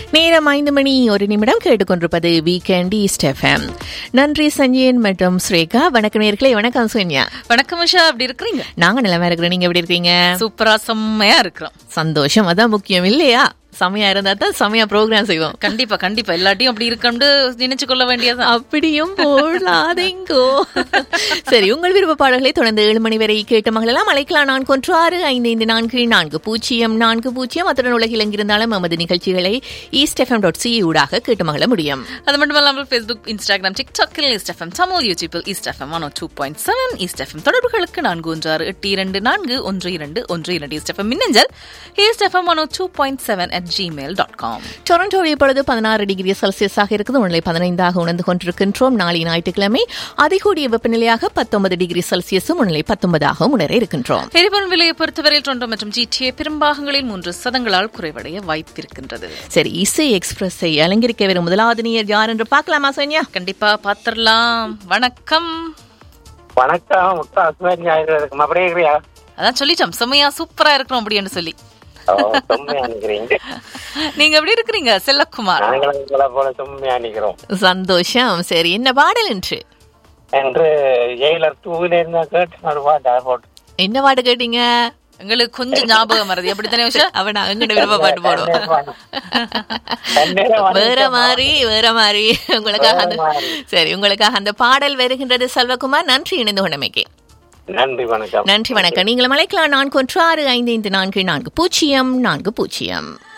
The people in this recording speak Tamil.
நேரம் ஐந்து மணி ஒரு நிமிடம் கேட்டுக்கொண்டிருப்பது வீக்கெண்ட் ஈஸ்ட் எஃப்எம் நன்றி சஞ்சயன் மற்றும் ஸ்ரேகா வணக்கம் நேர்களே வணக்கம் சோனியா வணக்கம் உஷா அப்படி இருக்கிறீங்க நாங்க நிலமா இருக்கிறோம் நீங்க எப்படி இருக்கீங்க சூப்பரா செம்மையா இருக்கிறோம் சந்தோஷம் அதான் முக்கியம் இல்லையா செமையா இருந்தா தான் செமையா ப்ரோக்ராம் செய்வோம் கண்டிப்பா கண்டிப்பா எல்லாத்தையும் அப்படி இருக்கம்னு நினைச்சு கொள்ள வேண்டியதுதான் அப்படியும் போடாதீங்கோ சரி உங்கள் விருப்ப பாடல்களை தொடர்ந்து ஏழு மணி வரை கேட்டு மகளெல்லாம் அழைக்கலாம் நான்கு ஒன்று ஆறு ஐந்து ஐந்து நான்கு நான்கு பூஜ்ஜியம் நான்கு பூஜ்ஜியம் அத்துடன் உலகில் எங்கிருந்தாலும் நமது நிகழ்ச்சிகளை ஈஸ்ட் எஃப்எம் டாட் சி ஊடாக கேட்டு மகள முடியும் அது மட்டும் இல்லாமல் ஃபேஸ்புக் இன்ஸ்டாகிராம் டிக்டாக்கில் ஈஸ்ட் எஃப்எம் தமிழ் யூடியூபில் east FM one two point seven east FM தொடர்புகளுக்கு நான்கு ஒன்று ஆறு எட்டு இரண்டு நான்கு ஒன்று இரண்டு ஒன்று இரண்டு ஈஸ்ட் எஃப்எம் மின்னஞ்சல் east FM one two point seven at Gmail dot com Toronto இப்பொழுது பதினாறு டிகிரி செல்சியஸாக இருக்குது உணலை பதினைந்தாக உணர்ந்து கொண்டிருக்கின்றோம் நாளை ஞாயிற்றுக்கிழமை அதிகூடிய வெப்பநிலையாக பத்தொன்பது டிகிரி செல்சியஸும் உணலை பத்தொன்பதாகவும் உணர இருக்கின்றோம் எரிபொருள் விலையை பொறுத்தவரையில் டொரண்டோ மற்றும் ஜிடிஏ பெரும்பாகங்களில் மூன்று சதங்களால் குறைவடைய வாய்ப்பிருக்கின்றது சரி இசை எக்ஸ்பிரஸை அலங்கரிக்க வரும் முதலாவது நீர் யார் என்று பார்க்கலாமா சோனியா கண்டிப்பா பாத்திரலாம் வணக்கம் வணக்கம் முத்தா அஸ்மர் ஞாயிறு இருக்கும் அப்படியே இருக்கிறியா அதான் சொல்லிட்டோம் செம்மையா சூப்பரா இருக்கிறோம் அப்படின்னு சொல்லி ஓ, செம்மையா நிக்கிறீங்க நீங்க எப்படி இருக்கிறீங்க செல்லக்குமார் நாங்களும் உங்களை போல செம்மையா நிக்கிறோம் சந்தோஷம் சரி என்ன பாடல் என்று என்று ஜெயிலர் டூல இருந்தா கேட்டு ஒரு பாட்டு அதை போட்டு என்ன பாட்டு கேட்டீங்க எங்களுக்கு கொஞ்சம் ஞாபகம் வருது அப்படித்தானே உஷா அவன் எங்கிட்ட விருப்ப பாட்டு போடுவோம் தண்ணீரை வாங்கி வேற மாதிரி வேற மாதிரி உங்களுக்காக அந்த சரி உங்களுக்காக அந்த பாடல் வருகின்றது செல்வகுமார் நன்றி இணைந்து கொண்டமைக்கு நன்றி வணக்கம் நன்றி வணக்கம் நீங்கள் அழைக்கலாம் நான்கு ஒன்று ஆறு ஐந்து ஐந்து நான்கு நான்கு பூஜ்ஜியம் நான்கு பூஜ்ஜியம்